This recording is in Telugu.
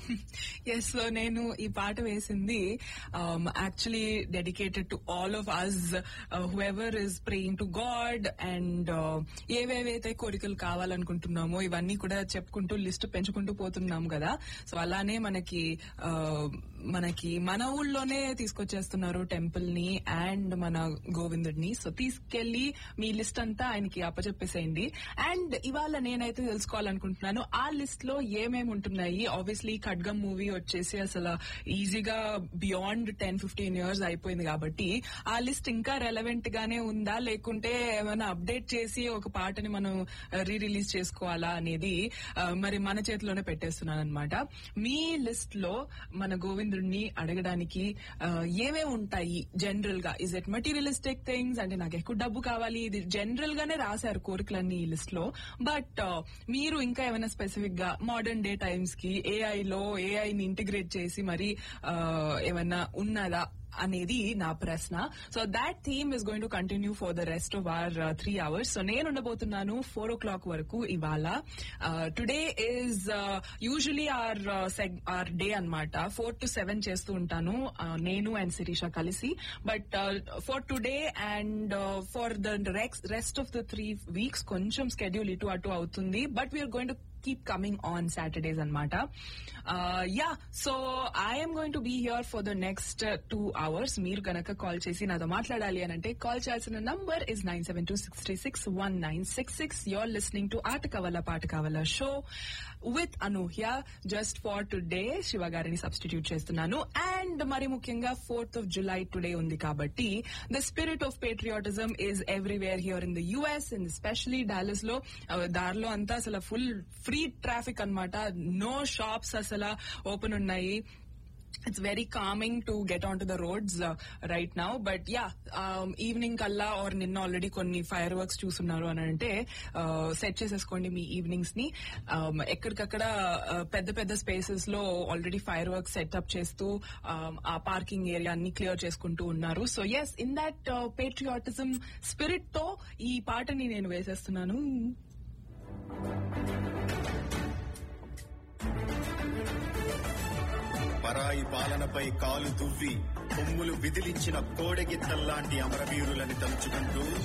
ఎస్ సో నేను ఈ పాట వేసింది actually dedicated to all of us whoever is praying to God and ఏవేవైతే కోరికలు కావాలనుకుంటున్నామో ఇవన్నీ కూడా చెప్పుకుంటూ లిస్ట్ పెంచుకుంటూ పోతున్నాం కదా సో అలానే మనకి uh, మనకి మన ఊళ్ళోనే తీసుకొచ్చేస్తున్నారు టెంపుల్ ని అండ్ మన గోవిందుడిని సో తీసుకెళ్లి మీ లిస్ట్ అంతా ఆయనకి అప్పచెప్పేసేయండి అండ్ ఇవాళ నేనైతే తెలుసుకోవాలనుకుంటున్నాను ఆ లిస్ట్ లో ఏమేమి ఉంటున్నాయి ఆబ్వియస్లీ ఖడ్గం మూవీ వచ్చేసి అసలు ఈజీగా బియాండ్ టెన్ ఫిఫ్టీన్ ఇయర్స్ అయిపోయింది కాబట్టి ఆ లిస్ట్ ఇంకా రెలవెంట్ గానే ఉందా లేకుంటే ఏమైనా అప్డేట్ చేసి ఒక పాటని మనం రీ రిలీజ్ చేసుకోవాలా అనేది ఆ, మరి మన చేతిలోనే పెట్టేస్తున్నాను అనమాట మీ లిస్ట్ లో మన గోవిందుడిని అడగడానికి ఆ, ఏమేమి ఉంటాయి జనరల్ గా ఇస్ ఇట్ మెటీరియలిస్టిక్ థింగ్స్ అంటే నాకు ఎక్కువ డబ్బు కావాలి ఇది జనరల్ గానే రాశారు కోరికలన్నీ ఈ లిస్ట్ లో బట్ మీరు ఇంకా ఏమైనా స్పెసిఫిక్ గా మోడర్న్ డే టైమ్స్ కి ఏఐ లో ఏఐ ని ఇంటిగ్రేట్ చేసి మరి ఆ, ఏమైనా ఉన్నదా అనేది నా ప్రశ్న so that theme is going to continue for the rest of our three hours so నేను ఉండబోతున్నాను ఫోర్ ఓ క్లాక్ వరకు ఇవాళ today is usually our our day అన్నమాట ఫోర్ టు సెవెన్ చేస్తూ ఉంటాను uh, నేను అండ్ శిరీష కలిసి but for today and for the rest of the three weeks కొంచెం స్కెడ్యూల్ ఇటు అటు అవుతుంది but we're going to keep coming on Saturdays and Mata. Uh, yeah, so I am going to be here for the next uh, two hours. మీరు గనక కాల్ చేసి నాతో మాట్లాడాలి అని అంటే కాల్ చేయాల్సిన number is nine seven two six three six one nine six six you're listening to ఆట కవల పాట కవల show with Anuhya just for today Shiva గారిని సబ్స్టిట్యూట్ చేస్తున్నాను అండ్ మరి ముఖ్యంగా ఫోర్త్ ఆఫ్ జులై టుడే ఉంది కాబట్టి the spirit of patriotism is everywhere here in the US and especially Dallas లో uh, దారిలో అంతా అసలు ఫుల్ ఫ్రీ ట్రాఫిక్ అన్నమాట నో షాప్స్ అసలు ఓపెన్ ఉన్నాయి it's very coming to get on to the roads right now but yeah evening కల్లా ఆర్ నిన్న ఆల్రెడీ కొన్ని ఫైర్ వర్క్స్ చూస్తున్నారు అని అంటే సెట్ చేసేసుకోండి మీ ఈవినింగ్స్ ని Um, ఎక్కడికక్కడ uh, పెద్ద పెద్ద స్పేసెస్ లో ఆల్రెడీ ఫైర్ వర్క్ సెటప్ చేస్తూ um, ఆ పార్కింగ్ ఏరియా అన్ని క్లియర్ చేసుకుంటూ ఉన్నారు so yes in that patriotism spirit తో ఈ పాటని నేను వేసేస్తున్నాను పరాయి పాలనపై కాలు దువ్వి కొమ్ములు విదిలించిన కోడెగిత్తల్లాంటి అమరవీరులని తలుచుకుంటూ